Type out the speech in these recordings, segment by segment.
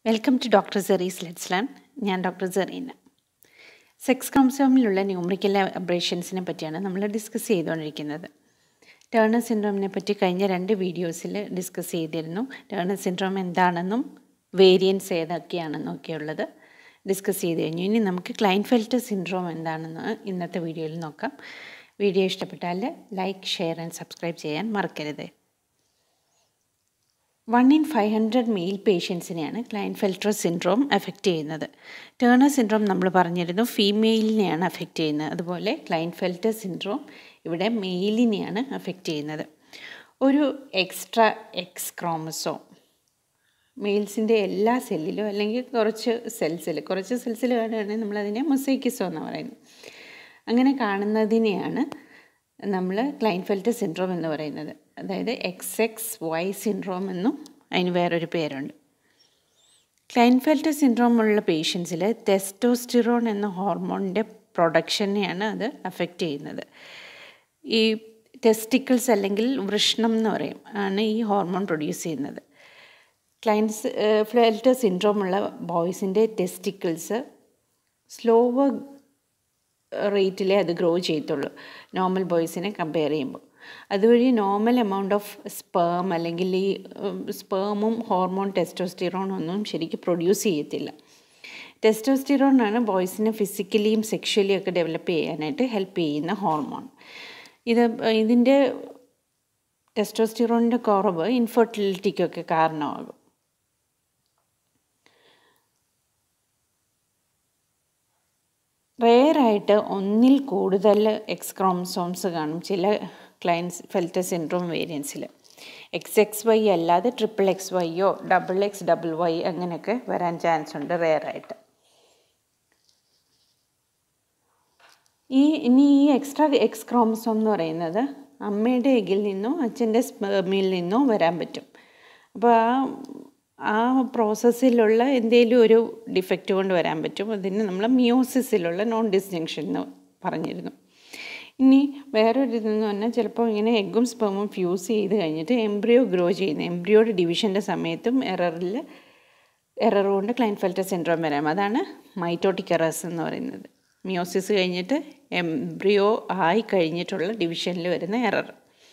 welcome to doctor സെറീസ് let's learn ഞാൻ doctor Serena sex ക്രോമസോമിലുള്ള ന്യൂമറിക്കൽ അബ്രേഷൻസിനെ പറ്റിയാണ് നമ്മൾ ഡിസ്കസ് ചെയ്തുകൊണ്ടിരിക്കുന്നത് ടേണർ സിൻഡ്രോമിനെ പറ്റി കഴിഞ്ഞ രണ്ട് വീഡിയോസിൽ ഡിസ്കസ് ചെയ്തിരുന്നു ടേണർ സിൻഡ്രോം എന്താണെന്നും വേരിയൻസ് ഏതൊക്കെയാണെന്നും ഒക്കെയുള്ളത് ഡിസ്കസ് ചെയ്ത് കഴിഞ്ഞു ഇനി നമുക്ക് ക്ലൈൻഫെൽറ്റർ സിൻഡ്രോം എന്താണെന്ന് ഇന്നത്തെ വീഡിയോയിൽ നോക്കാം വീഡിയോ ഇഷ്ടപ്പെട്ടാൽ ലൈക്ക് ഷെയർ ആൻഡ് സബ്സ്ക്രൈബ് ചെയ്യാൻ മറക്കരുത് one in five hundred male പേഷ്യൻസിനെയാണ് ക്ലൈൻഫെൽട്രോ സിൻഡ്രോം എഫക്റ്റ് ചെയ്യുന്നത് ടേണർ സിൻഡ്രോം നമ്മൾ പറഞ്ഞിരുന്നു ഫീമെയിലിനെയാണ് എഫക്റ്റ് ചെയ്യുന്നത് അതുപോലെ ക്ലൈൻഫെൽറ്റർ സിൻഡ്രോം ഇവിടെ മെയിലിനെയാണ് എഫക്റ്റ് ചെയ്യുന്നത് ഒരു എക്സ്ട്രാ എക്സ് ക്രോമസോം മെയിൽസിൻ്റെ എല്ലാ സെല്ലിലും അല്ലെങ്കിൽ കുറച്ച് സെൽസിൽ കുറച്ച് സെൽസിൽ കാണുകയാണെങ്കിൽ നമ്മളതിനെ മൊസൈക്കിസോ എന്ന് പറയുന്നത് അങ്ങനെ കാണുന്നതിനെയാണ് നമ്മൾ ക്ലൈൻഫെൽറ്റ് സിൻഡ്രോം എന്ന് പറയുന്നത് അതായത് എക്സ് എക്സ് വൈ സിൻഡ്രോം എന്നും അതിന് വേറൊരു പേരുണ്ട് ക്ലൈൻഫെൽറ്റ് സിൻഡ്രോം ഉള്ള പേഷ്യൻസിൽ ടെസ്റ്റോസ്റ്റിറോൺ എന്ന ഹോർമോണിൻ്റെ പ്രൊഡക്ഷനെയാണ് അത് അഫക്റ്റ് ചെയ്യുന്നത് ഈ ടെസ്റ്റിക്കിൾസ് അല്ലെങ്കിൽ വൃഷ്ണം എന്ന് പറയും ആണ് ഈ ഹോർമോൺ പ്രൊഡ്യൂസ് ചെയ്യുന്നത് ക്ലൈൻസ് ഫ്ലെൽറ്റ് സിൻഡ്രോം ഉള്ള ബോയ്സിൻ്റെ ടെസ്റ്റിക്കിൾസ് സ്ലോവർ റേറ്റിലേ അത് ഗ്രോ ചെയ്യത്തുള്ളൂ നോർമൽ ബോയ്സിനെ കമ്പയർ ചെയ്യുമ്പോൾ അതുവഴി നോർമൽ എമൗണ്ട് ഓഫ് സ്പേം അല്ലെങ്കിൽ ഈ സ്പേമും ഹോർമോൺ ടെസ്റ്റോസ്റ്റിറോണും ഒന്നും ശരിക്കും പ്രൊഡ്യൂസ് ചെയ്യത്തില്ല ടെസ്റ്റോസ്റ്റിറോൺ ആണ് ബോയ്സിനെ ഫിസിക്കലിയും സെക്ഷലിയും ഒക്കെ ഡെവലപ്പ് ചെയ്യാനായിട്ട് ഹെൽപ്പ് ചെയ്യുന്ന ഹോർമോൺ ഇത് ഇതിൻ്റെ ടെസ്റ്റോസ്റ്റിറോണിൻ്റെ കുറവ് ഇൻഫെർട്ടിലിറ്റിക്കൊക്കെ കാരണമാകും റെയറായിട്ട് ഒന്നിൽ കൂടുതൽ എക്സ് ക്രോമസോംസ് കാണും ചില ക്ലയൻസ് ഫെൽറ്റ സിൻഡ്രോം വേരിയൻസിൽ എക്സ് എക്സ് വൈ അല്ലാതെ ട്രിപ്പിൾ എക്സ് വൈയോ ഡബിൾ എക്സ് ഡബിൾ വൈ അങ്ങനെയൊക്കെ വരാൻ ചാൻസ് ഉണ്ട് റെയറായിട്ട് ഈ ഇനി ഈ എക്സ്ട്രാ എക്സ് ക്രോമസോം എന്ന് പറയുന്നത് അമ്മയുടെ എഗിൽ നിന്നോ അച്ഛൻ്റെ സ്പെർമിൽ നിന്നോ വരാൻ പറ്റും അപ്പോൾ ആ ആ പ്രോസസ്സിലുള്ള എന്തെങ്കിലും ഒരു ഡിഫക്റ്റ് കൊണ്ട് വരാൻ പറ്റും അതിന് നമ്മൾ മിയോസിസിലുള്ള നോൺ ഡിസ്ജങ്ഷൻ എന്ന് പറഞ്ഞിരുന്നു ഇനി വേറൊരു ഇതെന്ന് പറഞ്ഞാൽ ചിലപ്പോൾ ഇങ്ങനെ എഗ്ഗും സ്പെമും ഫ്യൂസ് ചെയ്ത് കഴിഞ്ഞിട്ട് എംബ്രിയോ ഗ്രോ ചെയ്യുന്ന എംബ്രിയോയുടെ ഡിവിഷൻ്റെ സമയത്തും എററിൽ എറർ കൊണ്ട് ക്ലൈൻഫെൽറ്റർ സിൻഡ്രോം വരാം അതാണ് മൈറ്റോട്ടിക് എറേഴ്സ് എന്ന് പറയുന്നത് മിയോസിസ് കഴിഞ്ഞിട്ട് എംബ്രിയോ ആയി കഴിഞ്ഞിട്ടുള്ള ഡിവിഷനിൽ വരുന്ന എറർ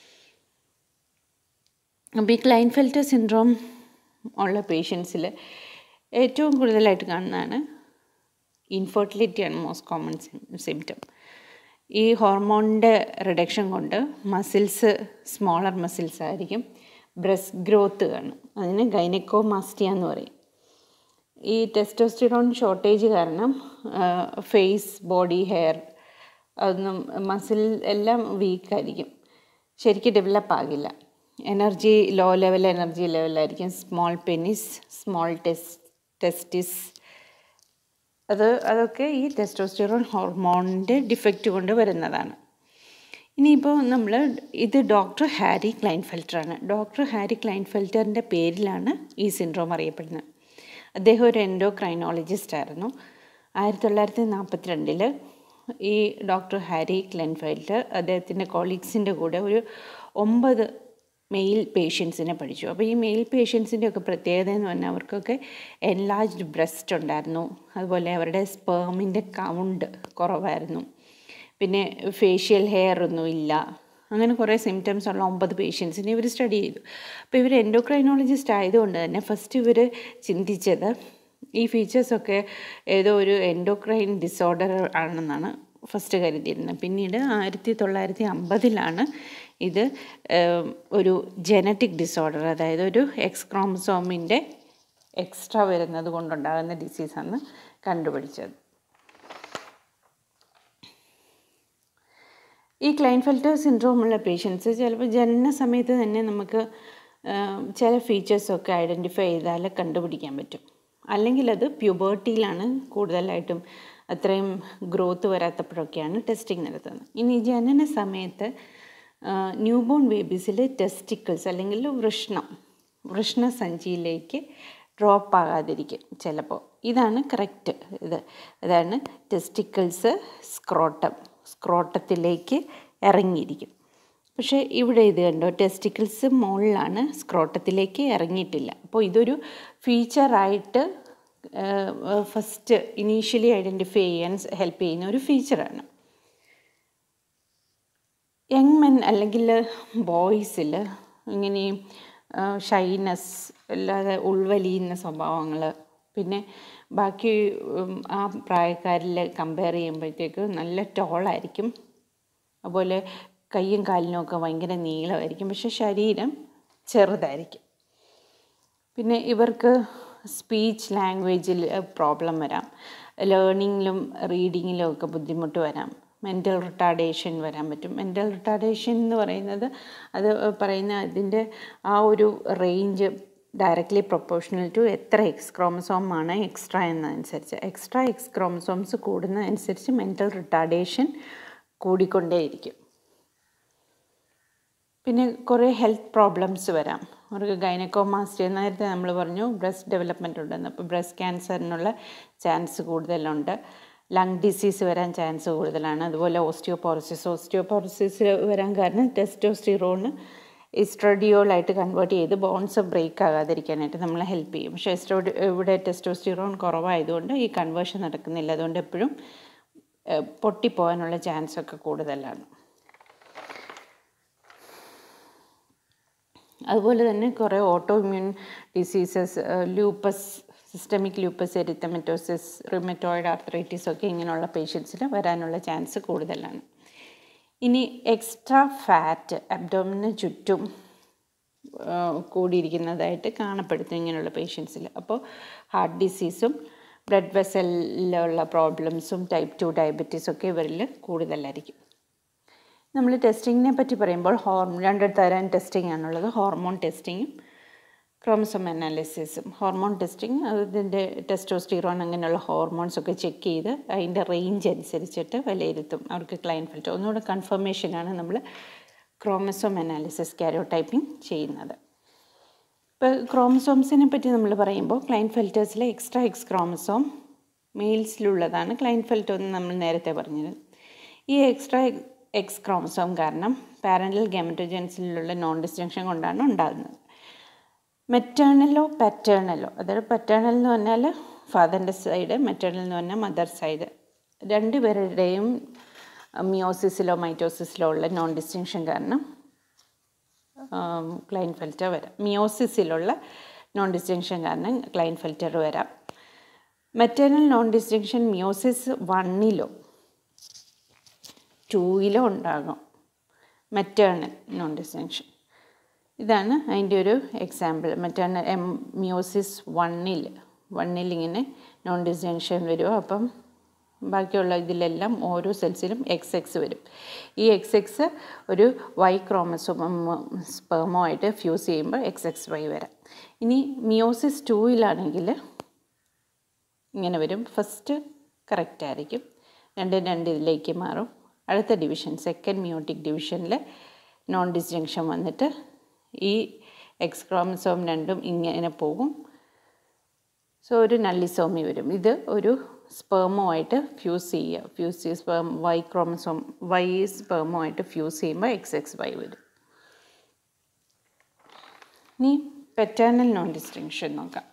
അപ്പോൾ ഈ ക്ലൈൻഫെൽറ്റർ സിൻഡ്രോം ഉള്ള പേഷ്യൻസിൽ ഏറ്റവും കൂടുതലായിട്ട് കാണുന്നതാണ് ഇൻഫെർട്ടിലിറ്റിയാണ് മോസ്റ്റ് കോമൺ സിംറ്റം ഈ ഹോർമോണിൻ്റെ റിഡക്ഷൻ കൊണ്ട് മസിൽസ് സ്മോളർ മസിൽസ് ആയിരിക്കും ബ്രസ്റ്റ് ഗ്രോത്ത് കാണും അതിന് ഗൈനക്കോമാസ്റ്റിയ എന്ന് പറയും ഈ ടെസ്റ്റോസ്റ്റിറോൺ ഷോർട്ടേജ് കാരണം ഫേസ് ബോഡി ഹെയർ അതൊന്നും മസിൽ എല്ലാം വീക്കായിരിക്കും ശരിക്കും ഡെവലപ്പ് ആകില്ല എനർജി ലോ ലെവൽ എനർജി ലെവലായിരിക്കും സ്മോൾ പെനിസ് സ്മോൾ ടെസ് ടെസ്റ്റിസ് അത് അതൊക്കെ ഈ ടെസ്റ്റോസ്റ്റിറോൺ ഹോർമോണിൻ്റെ ഡിഫക്റ്റ് കൊണ്ട് വരുന്നതാണ് ഇനിയിപ്പോൾ നമ്മൾ ഇത് ഡോക്ടർ ഹാരി ക്ലൈൻഫെൽറ്ററാണ് ഡോക്ടർ ഹാരി ക്ലൈൻഫെൽറ്ററിൻ്റെ പേരിലാണ് ഈ സിൻഡ്രോം അറിയപ്പെടുന്നത് അദ്ദേഹം ഒരു എൻഡോക്രൈനോളജിസ്റ്റ് ആയിരുന്നു ആയിരത്തി തൊള്ളായിരത്തി നാൽപ്പത്തി രണ്ടിൽ ഈ ഡോക്ടർ ഹാരി ക്ലെൻഫെൽറ്റർ അദ്ദേഹത്തിൻ്റെ കൊളീഗ്സിൻ്റെ കൂടെ ഒരു ഒമ്പത് മെയിൽ പേഷ്യൻസിനെ പഠിച്ചു അപ്പോൾ ഈ മെയിൽ പേഷ്യൻസിൻ്റെ ഒക്കെ പ്രത്യേകത എന്ന് പറഞ്ഞാൽ അവർക്കൊക്കെ എൻലാർജ്ഡ് ബ്രസ്റ്റ് ഉണ്ടായിരുന്നു അതുപോലെ അവരുടെ സ്പേമിൻ്റെ കൗണ്ട് കുറവായിരുന്നു പിന്നെ ഫേഷ്യൽ ഹെയർ ഒന്നും ഇല്ല അങ്ങനെ കുറേ സിംറ്റംസ് ഉള്ള ഒമ്പത് പേഷ്യൻസിനെ ഇവർ സ്റ്റഡി ചെയ്തു അപ്പോൾ ഇവർ എൻഡോക്രൈനോളജിസ്റ്റ് ആയതുകൊണ്ട് തന്നെ ഫസ്റ്റ് ഇവർ ചിന്തിച്ചത് ഈ ഫീച്ചേഴ്സൊക്കെ ഏതോ ഒരു എൻഡോക്രൈൻ ഡിസോർഡർ ആണെന്നാണ് ഫസ്റ്റ് കരുതിയിരുന്നത് പിന്നീട് ആയിരത്തി തൊള്ളായിരത്തി അമ്പതിലാണ് ഇത് ഒരു ജനറ്റിക് ഡിസോർഡർ അതായത് ഒരു എക്സ് ക്രോമസോമിൻ്റെ എക്സ്ട്രാ വരുന്നത് കൊണ്ടുണ്ടാകുന്ന ഡിസീസാണ് കണ്ടുപിടിച്ചത് ഈ ക്ലൈൻഫെൽറ്റർ സിൻഡ്രോം ഉള്ള പേഷ്യൻസ് ചിലപ്പോൾ ജനന സമയത്ത് തന്നെ നമുക്ക് ചില ഫീച്ചേഴ്സൊക്കെ ഐഡൻറ്റിഫൈ ചെയ്താൽ കണ്ടുപിടിക്കാൻ പറ്റും അല്ലെങ്കിൽ അത് പ്യൂബേർട്ടിയിലാണ് കൂടുതലായിട്ടും അത്രയും ഗ്രോത്ത് വരാത്തപ്പോഴൊക്കെയാണ് ടെസ്റ്റിംഗ് നടത്തുന്നത് ഇനി ജനന സമയത്ത് ന്യൂ ബോൺ ബേബീസിൽ ടെസ്റ്റിക്കിൾസ് അല്ലെങ്കിൽ വൃഷ്ണം വൃഷ്ണസഞ്ചിയിലേക്ക് ഡ്രോപ്പ് ആകാതിരിക്കും ചിലപ്പോൾ ഇതാണ് കറക്റ്റ് ഇത് അതാണ് ടെസ്റ്റിക്കിൾസ് സ്ക്രോട്ടം സ്ക്രോട്ടത്തിലേക്ക് ഇറങ്ങിയിരിക്കും പക്ഷേ ഇവിടെ ഇത് കണ്ടോ ടെസ്റ്റിക്കിൾസ് മുകളിലാണ് സ്ക്രോട്ടത്തിലേക്ക് ഇറങ്ങിയിട്ടില്ല അപ്പോൾ ഇതൊരു ഫീച്ചറായിട്ട് ഫസ്റ്റ് ഇനീഷ്യലി ഐഡൻറ്റിഫൈ ചെയ്യാൻ ഹെൽപ്പ് ചെയ്യുന്ന ഒരു ഫീച്ചറാണ് യങ് മെൻ അല്ലെങ്കിൽ ബോയ്സിൽ ഇങ്ങനെ ഷൈനസ് അല്ലാതെ ഉൾവലിയുന്ന സ്വഭാവങ്ങൾ പിന്നെ ബാക്കി ആ പ്രായക്കാരിൽ കമ്പയർ ചെയ്യുമ്പോഴത്തേക്ക് നല്ല ടോളായിരിക്കും അതുപോലെ കയ്യും കാലിനും ഒക്കെ ഭയങ്കര നീളമായിരിക്കും പക്ഷെ ശരീരം ചെറുതായിരിക്കും പിന്നെ ഇവർക്ക് സ്പീച്ച് ലാംഗ്വേജിൽ പ്രോബ്ലം വരാം ലേണിങ്ങിലും റീഡിങ്ങിലും ഒക്കെ ബുദ്ധിമുട്ട് വരാം മെൻ്റൽ റിട്ടാർഡേഷൻ വരാൻ പറ്റും മെൻ്റൽ റിട്ടാർഡേഷൻ എന്ന് പറയുന്നത് അത് പറയുന്ന അതിൻ്റെ ആ ഒരു റേഞ്ച് ഡയറക്റ്റ്ലി പ്രൊപ്പോർഷണൽ ടു എത്ര എക്സ് ക്രോമസോം ആണ് എക്സ്ട്രാ എന്നതനുസരിച്ച് എക്സ്ട്രാ എക്സ് ക്രോമസോംസ് കൂടുന്നതനുസരിച്ച് മെൻ്റൽ റിട്ടാർഡേഷൻ കൂടിക്കൊണ്ടേയിരിക്കും പിന്നെ കുറേ ഹെൽത്ത് പ്രോബ്ലംസ് വരാം അവർക്ക് ഗൈനക്കോമാസ്റ്റേ നേരത്തെ നമ്മൾ പറഞ്ഞു ബ്രസ്റ്റ് ഡെവലപ്മെൻ്റ് ഉണ്ടെന്ന് അപ്പോൾ ബ്രസ്റ്റ് ക്യാൻസറിനുള്ള ചാൻസ് കൂടുതലുണ്ട് ലങ് ഡിസീസ് വരാൻ ചാൻസ് കൂടുതലാണ് അതുപോലെ ഓസ്റ്റിയോപോറസിസ് ഓസ്റ്റിയോപോറസിസ് വരാൻ കാരണം ടെസ്റ്റോസ്റ്റിറോണ് ഇസ്ട്രഡിയോളായിട്ട് കൺവേർട്ട് ചെയ്ത് ബോൺസ് ബ്രേക്ക് ആകാതിരിക്കാനായിട്ട് നമ്മളെ ഹെൽപ്പ് ചെയ്യും പക്ഷേ എസ്ട്രോഡ് ഇവിടെ ടെസ്റ്റോസ്റ്റിറോൺ കുറവായതുകൊണ്ട് ഈ കൺവേർഷൻ നടക്കുന്നില്ല അതുകൊണ്ട് എപ്പോഴും പൊട്ടിപ്പോകാനുള്ള ചാൻസ് ഒക്കെ കൂടുതലാണ് അതുപോലെ തന്നെ കുറേ auto immune diseases lupus systemic lupus erythematosus rheumatoid arthritis ഒക്കെ ഇങ്ങനെയുള്ള പേഷ്യൻസിൽ വരാനുള്ള ചാൻസ് കൂടുതലാണ് ഇനി എക്സ്ട്രാ ഫാറ്റ് അബ്ഡോമിന് ചുറ്റും കൂടിയിരിക്കുന്നതായിട്ട് കാണപ്പെടുത്തും ഇങ്ങനെയുള്ള പേഷ്യൻസിൽ അപ്പോൾ ഹാർട്ട് ഡിസീസും ബ്ലഡ് വെസലിലുള്ള പ്രോബ്ലംസും ടൈപ്പ് ടു ഡയബറ്റീസും ഒക്കെ ഇവരിൽ കൂടുതലായിരിക്കും നമ്മൾ ടെസ്റ്റിങ്ങിനെ പറ്റി പറയുമ്പോൾ ഹോർമോൺ രണ്ട് തരം ടെസ്റ്റിംഗ് ആണുള്ളത് ഹോർമോൺ ടെസ്റ്റിങ്ങും ക്രോമസോം അനാലിസിസും ഹോർമോൺ ടെസ്റ്റിംഗ് അതിൻ്റെ ടെസ്റ്റോസ്റ്റിറോൺ അങ്ങനെയുള്ള ഹോർമോൺസ് ഒക്കെ ചെക്ക് ചെയ്ത് അതിൻ്റെ റേഞ്ച് അനുസരിച്ചിട്ട് വിലയിരുത്തും അവർക്ക് ക്ലൈൻ ഫിൽറ്റർ ഒന്നുകൂടെ കൺഫർമേഷനാണ് നമ്മൾ ക്രോമസോം അനാലിസിസ് കാരോടൈപ്പിംഗ് ചെയ്യുന്നത് ഇപ്പോൾ ക്രോമസോംസിനെ പറ്റി നമ്മൾ പറയുമ്പോൾ ക്ലൈൻ ഫിൽറ്റേഴ്സിലെ എക്സ്ട്രാ എക്സ് ക്രോമസോം മെയിൽസിലുള്ളതാണ് ക്ലൈൻ ഫിൽറ്റർ എന്ന് നമ്മൾ നേരത്തെ പറഞ്ഞത് ഈ എക്സ്ട്രാ എക്സ് ക്രോമസോം കാരണം പാരൻ്റൽ ഗാമറ്റോജൻസിലുള്ള നോൺ ഡിസ്റ്റിങ്ഷൻ കൊണ്ടാണ് ഉണ്ടാകുന്നത് മെറ്റേണലോ പാറ്റേണലോ അതായത് പറ്റേണൽ എന്ന് പറഞ്ഞാൽ ഫാദറിൻ്റെ സൈഡ് മെറ്റേണൽ എന്ന് പറഞ്ഞാൽ മദർ സൈഡ് രണ്ടുപേരുടെയും മിയോസിസിലോ മൈറ്റോസിസിലോ ഉള്ള നോൺ ഡിസ്റ്റിങ്ഷൻ കാരണം ക്ലൈൻ ഫിൽറ്റർ വരാം മിയോസിസിലുള്ള നോൺ ഡിസ്റ്റിങ്ഷൻ കാരണം ക്ലൈൻ ഫിൽറ്റർ വരാം മെറ്റേണൽ നോൺ ഡിസ്റ്റിങ്ഷൻ മിയോസിസ് വണ്ണിലോ ടൂയിലോ ഉണ്ടാകും മെറ്റേണൽ നോൺ ഡിസ്റ്റിങ്ഷൻ ഇതാണ് അതിൻ്റെ ഒരു എക്സാമ്പിൾ മെറ്റേണൽ എം മിയോസിസ് വണ്ണിൽ വണ്ണിൽ ഇങ്ങനെ നോൺ ഡിസ്റ്റിങ്ഷൻ വരും അപ്പം ബാക്കിയുള്ള ഇതിലെല്ലാം ഓരോ സെൽസിലും എക്സ് എക്സ് വരും ഈ എക്സ് എക്സ് ഒരു വൈ ക്രോമസോം സ്പെർമോ ആയിട്ട് ഫ്യൂസ് ചെയ്യുമ്പോൾ എക്സ് എക്സ് വൈ വരാം ഇനി മിയോസിസ് ടൂയിലാണെങ്കിൽ ഇങ്ങനെ വരും ഫസ്റ്റ് കറക്റ്റ് ആയിരിക്കും രണ്ട് രണ്ട് ഇതിലേക്ക് മാറും അടുത്ത ഡിവിഷൻ സെക്കൻഡ് മിയോട്ടിക് ഡിവിഷനിൽ നോൺ ഡിസ്ജങ്ഷൻ വന്നിട്ട് ഈ എക്സ് ക്രോമസോം രണ്ടും ഇങ്ങനെ പോകും സോ ഒരു നള്ളിസോമി വരും ഇത് ഒരു സ്പെർമോ ആയിട്ട് ഫ്യൂസ് ചെയ്യുക ഫ്യൂസ് ചെയ്ത് സ്പെർം വൈ ക്രോമസോം വൈ സ്പെർമോ ആയിട്ട് ഫ്യൂസ് ചെയ്യുമ്പോൾ എക്സ് എക്സ് വൈ വരും ഇനി പെറ്റേണൽ നോൺ ഡിസ്റ്റിങ്ഷൻ നോക്കാം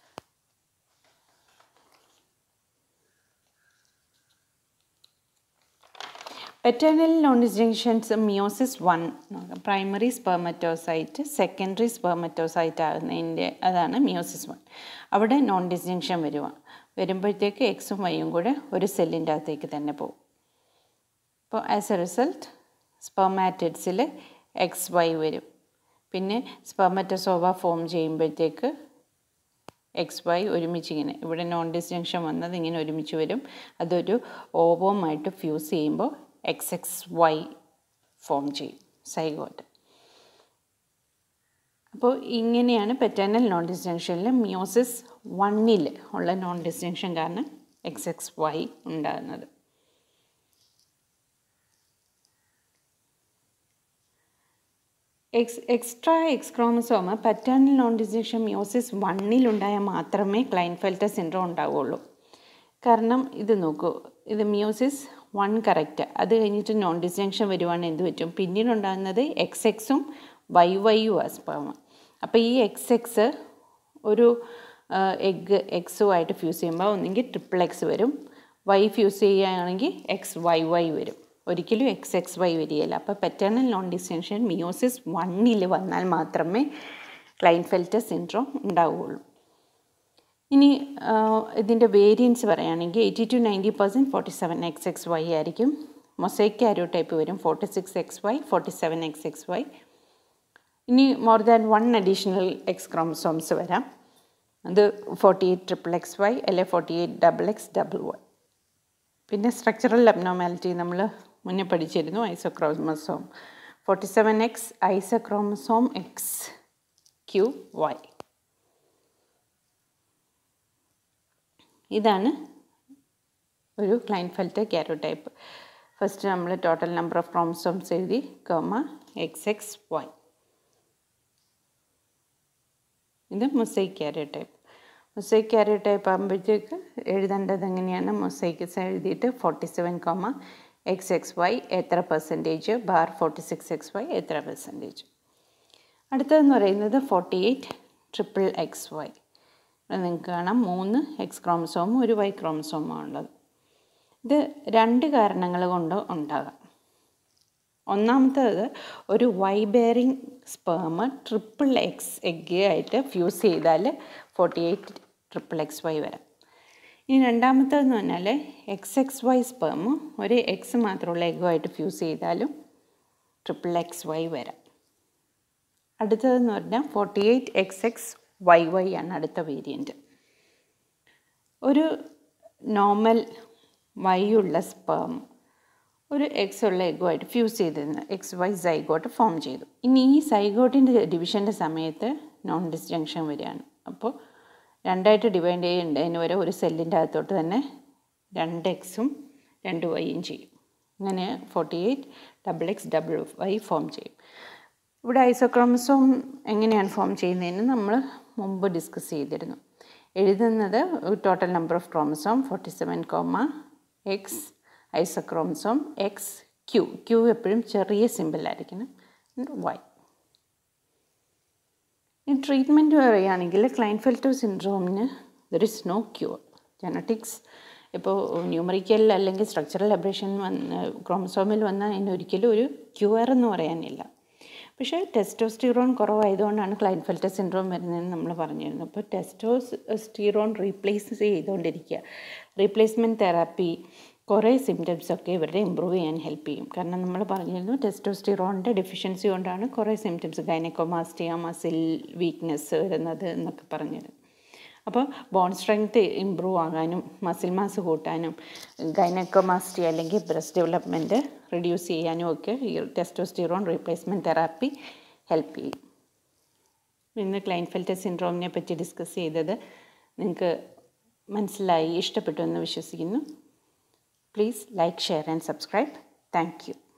paternal non disjunctions meiosis one നോക്കാം പ്രൈമറി സ്പെർമറ്റോസൈറ്റ് സെക്കൻഡറി സ്പെർമറ്റോസൈറ്റ് ആകുന്നതിൻ്റെ അതാണ് മിയോസിസ് വൺ അവിടെ നോൺ ഡിസ്റ്റിങ്ഷൻ വരുക വരുമ്പോഴത്തേക്ക് എക്സും വൈയും കൂടെ ഒരു സെല്ലിൻ്റെ അകത്തേക്ക് തന്നെ പോകും അപ്പോൾ ആസ് എ റിസൾട്ട് സ്പെർമാറ്റിഡ്സിൽ എക്സ് വൈ വരും പിന്നെ സ്പെർമറ്റോസോവ ഫോം ചെയ്യുമ്പോഴത്തേക്ക് എക്സ് വൈ ഒരുമിച്ച് ഇങ്ങനെ ഇവിടെ നോൺ ഡിസ്ജങ്ഷൻ വന്നത് ഇങ്ങനെ ഒരുമിച്ച് വരും അതൊരു ഓവോമായിട്ട് ഫ്യൂസ് ചെയ്യുമ്പോൾ എക്സ് എക്സ് വൈ ഫോം ചെയ്യും സൈഗോട്ട് അപ്പോൾ ഇങ്ങനെയാണ് പെറ്റേണൽ നോൺ ഡിസ്ജങ്ഷനിൽ മിയോസിസ് വണ്ണിൽ ഉള്ള നോൺ ഡിസ്ജങ്ഷൻ കാരണം എക്സ് എക്സ് വൈ ഉണ്ടാകുന്നത് X extra X chromosome paternal non disjunction meiosis വണ്ണിലുണ്ടായാൽ മാത്രമേ ക്ലൈൻഫെൽറ്റർ സിൻഡ്രോം ഉണ്ടാവുകയുള്ളൂ കാരണം ഇത് നോക്കൂ ഇത് മിയോസിസ് വൺ കറക്റ്റ് അത് കഴിഞ്ഞിട്ട് നോൺ ഡിസ്ജങ്ഷൻ വരുവാണെങ്കിൽ എന്ത് പറ്റും പിന്നീട് ഉണ്ടാകുന്നത് എക്സ് എക്സും വൈ വൈയും ആ സ്പേമ അപ്പോൾ ഈ എക്സ് എക്സ് ഒരു എഗ്ഗ് എക്സുമായിട്ട് ഫ്യൂസ് ചെയ്യുമ്പോൾ ഒന്നെങ്കിൽ ട്രിപ്പിൾ എക്സ് വരും വൈ ഫ്യൂസ് ചെയ്യുകയാണെങ്കിൽ എക്സ് വൈ വൈ വരും ഒരിക്കലും എക്സ് എക്സ് വൈ വരികയില്ല അപ്പോൾ പെറ്റേണൽ നോൺ ഡിസ്റ്റൻഷൻ മിയോസിസ് വണ്ണിൽ വന്നാൽ മാത്രമേ ക്ലൈൻഫെൽറ്റർ സിൻഡ്രോം ഉണ്ടാവുകയുള്ളൂ ഇനി ഇതിൻ്റെ വേരിയൻസ് പറയുകയാണെങ്കിൽ eighty to ninety percent forty seven X X Y ആയിരിക്കും മൊസൈക്ക് കാരോ ടൈപ്പ് വരും forty six X Y forty seven X X Y ഇനി more than one additional X chromosomes വരാം അത് forty eight triple X Y അല്ലെ forty eight double X double Y പിന്നെ structural abnormality നമ്മൾ മുന്നേ പഠിച്ചിരുന്നു isochromosome forty seven X isochromosome X q Y ഇതാണ് ഒരു ക്ലൈൻഫെൽറ്റ് കാരോടൈപ്പ് ഫസ്റ്റ് നമ്മൾ ടോട്ടൽ നമ്പർ ഓഫ് ക്രോമസോംസ് എഴുതി കോമ എക്സ് എക്സ് വൈ ഇത് മൊസൈക്ക് കാരോടൈപ്പ് മൊസൈക്ക് കാരോടൈപ്പ് ആകുമ്പോഴത്തേക്ക് എഴുതേണ്ടത് എങ്ങനെയാണ് മൊസൈക്ക്സ് എഴുതിയിട്ട് forty seven comma X X Y എത്ര percentage bar forty six X Y എത്ര പെർസെൻറ്റേജ് അടുത്തതെന്ന് പറയുന്നത് forty eight triple X Y നിങ്ങൾക്ക് കാണാം മൂന്ന് എക്സ് ക്രോമസോമും ഒരു വൈ ക്രോമസോമും ഉള്ളത് ഇത് രണ്ട് കാരണങ്ങൾ കൊണ്ട് ഉണ്ടാകാം ഒന്നാമത്തേത് ഒരു Y bearing sperm triple X egg ആയിട്ട് ഫ്യൂസ് ചെയ്താൽ forty eight triple X Y വരാം ഇനി രണ്ടാമത്തേതെന്ന് പറഞ്ഞാൽ എക്സ് എക്സ് വൈ സ്പേമ് ഒരു എക്സ് മാത്രമുള്ള എഗ്ഗുമായിട്ട് ഫ്യൂസ് ചെയ്താലും ട്രിപ്പിൾ എക്സ് വൈ വരാം അടുത്തതെന്ന് പറഞ്ഞാൽ forty eight X X Y Y ആണ് അടുത്ത വേരിയൻറ്റ് ഒരു നോർമൽ വൈ ഉള്ള സ്പേം ഒരു എക്സ് ഉള്ള എഗ്ഗുമായിട്ട് ഫ്യൂസ് ചെയ്തിരുന്നു എക്സ് വൈ സൈഗോട്ട് ഫോം ചെയ്തു ഇനി ഈ സൈഗോട്ടിൻ്റെ ഡിവിഷൻ്റെ സമയത്ത് നോൺ ഡിസ്ജങ്ഷൻ വരികയാണ് അപ്പോൾ രണ്ടായിട്ട് ഡിവൈഡ് ചെയ്യേണ്ടതിന് വരെ ഒരു സെല്ലിൻ്റെ അകത്തോട്ട് തന്നെ രണ്ട് എക്സും രണ്ട് വൈയും ചെയ്യും അങ്ങനെ forty eight double X double Y form ചെയ്യും ഇവിടെ ഐസോക്രോമസോം എങ്ങനെയാണ് ഫോം ചെയ്യുന്നതെന്ന് നമ്മൾ മുമ്പ് ഡിസ്കസ് ചെയ്തിരുന്നു എഴുതുന്നത് total number of chromosome forty seven comma X isochromosome X q q എപ്പോഴും ചെറിയ സിമ്പിളായിരിക്കണം വൈ ഈ ട്രീറ്റ്മെൻറ്റ് പറയുകയാണെങ്കിൽ ക്ലൈൻഫെൽറ്റോ സിൻഡ്രോമിന് there is no cure genetics ഇപ്പോൾ ന്യൂമറിക്കൽ അല്ലെങ്കിൽ സ്ട്രക്ചറൽ അബ്രേഷൻ വന്ന് ക്രോമസോമിൽ വന്നാൽ അതിന് ഒരിക്കലും ഒരു ക്യൂർ എന്ന് പറയാനില്ല പക്ഷേ ടെസ്റ്റോസ്റ്റിറോൺ കുറവായതുകൊണ്ടാണ് ക്ലൈൻഫെൽറ്റർ സിൻഡ്രോം വരുന്നതെന്ന് നമ്മൾ പറഞ്ഞിരുന്നു അപ്പോൾ ടെസ്റ്റോസ്റ്റിറോൺ റീപ്ലേസ് ചെയ്തുകൊണ്ടിരിക്കുക റീപ്ലേസ്മെൻറ്റ് തെറാപ്പി കുറേ സിംറ്റംസ് ഒക്കെ ഇവരുടെ ഇമ്പ്രൂവ് ചെയ്യാൻ ഹെൽപ്പ് ചെയ്യും കാരണം നമ്മൾ പറഞ്ഞിരുന്നു ടെസ്റ്റോസ്റ്റിറോണിൻ്റെ ഡെഫിഷ്യൻസി കൊണ്ടാണ് കുറേ സിംറ്റംസ് ഗൈനക്കോമാസ്റ്റിയ മസിൽ വീക്ക്നെസ് വരുന്നത് എന്നൊക്കെ പറഞ്ഞിരുന്നു അപ്പോൾ ബോൺ സ്ട്രെങ്ത് ഇമ്പ്രൂവ് ആകാനും മസിൽ മാസ് കൂട്ടാനും ഗൈനക്കോമാസ്റ്റി അല്ലെങ്കിൽ ബ്രസ്റ്റ് ഡെവലപ്മെൻറ്റ് റിഡ്യൂസ് ചെയ്യാനും ഒക്കെ ഈ ടെസ്റ്റോസ്റ്റിറോൺ റീപ്ലേസ്മെൻറ്റ് തെറാപ്പി ഹെൽപ്പ് ചെയ്യും ഇന്ന് ക്ലൈൻഫെൽറ്റർ സിൻഡ്രോമിനെ പറ്റി ഡിസ്കസ് ചെയ്തത് നിങ്ങൾക്ക് മനസ്സിലായി ഇഷ്ടപ്പെട്ടു എന്ന് വിശ്വസിക്കുന്നു please like share and subscribe thank U